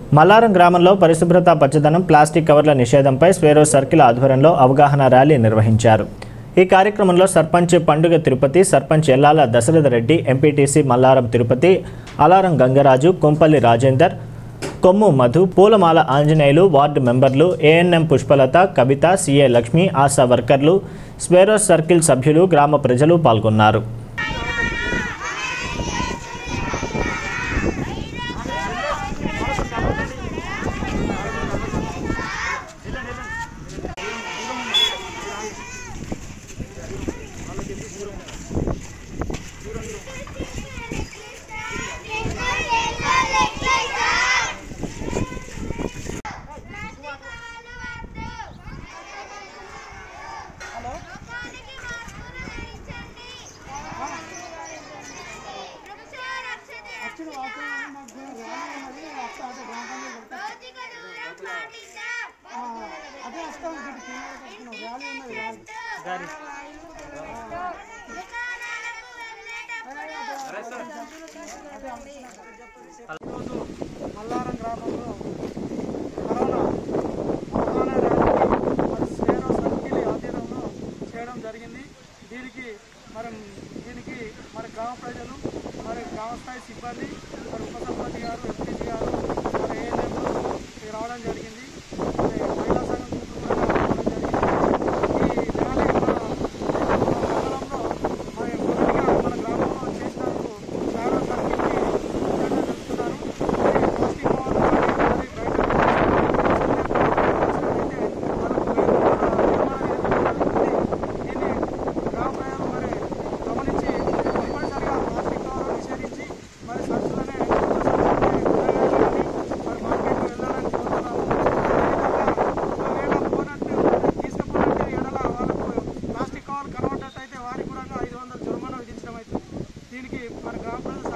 మల్లారం గ్రామంలో పరిశుభ్రత పచ్చదనం ప్లాస్టిక్ కవర్ల నిషేధంపై స్వేరో సర్కిల్ ఆధ్వర్యంలో అవగాహన ర్యాలీ నిర్వహించారు ఈ కార్యక్రమంలో సర్పంచ్ పండుగ తిరుపతి సర్పంచ్ ఎల్లాల దశరథ రెడ్డి ఎంపీటీసీ మల్లారం తిరుపతి అలారం గంగరాజు కొంపల్లి రాజేందర్ కొమ్ము మధు పూలమాల ఆంజనేయులు వార్డు మెంబర్లు ఏఎన్ఎం పుష్పలత కవిత సిఏ లక్ష్మి ఆశా వర్కర్లు స్వేరోస్ సర్కిల్ సభ్యులు గ్రామ ప్రజలు పాల్గొన్నారు అదే వస్తాం ర్యాలీ ఉన్నది ర్యాలీ ఈరోజు మల్లారం గ్రామంలో కరోనా అవగాహన ర్యాలీ మరి సేరో సర్కిల్ ఆధీనంలో చేయడం జరిగింది దీనికి మరి దీనికి మరి గ్రామ ప్రజలు మరి గ్రామ స్థాయి సిబ్బంది మరి ఉప సర్పంచ్ గారు ఎంపీటీ గారు మరి ఏఎన్ఎం రావడం జరిగింది మరి మహిళా సంఘం సూత్రులు కూడా రావడం జరిగింది ఈ ర్యాలీ మన మండలంలో మరి మొదటిగా మన గ్రామంలో చేసినందుకు సేరో సర్కిల్కి ధన్యవాదాలు తెలుపుతున్నాను మరి ప్లాస్టిక్ కవర్లు మరి బయట దీన్ని గ్రామ ప్రజలు మరి గమనించి తప్పనిసరిగా ప్లాస్టిక్ కవర్లు నిషేధించి మరి సంచులనే మరి మార్కెట్కి వెళ్ళాలని కోరుతున్నాము ఒకవేళ పోనట్టు తీసుకుపోయినట్టు ఎడల వాళ్ళకు ప్లాస్టిక్ కవర్లు కనబడ్డట్టయితే వారికి కూడా ఐదు వందల జుర్మానా విధించడం అవుతుంది దీనికి మరి గ్రామ ప్రజలు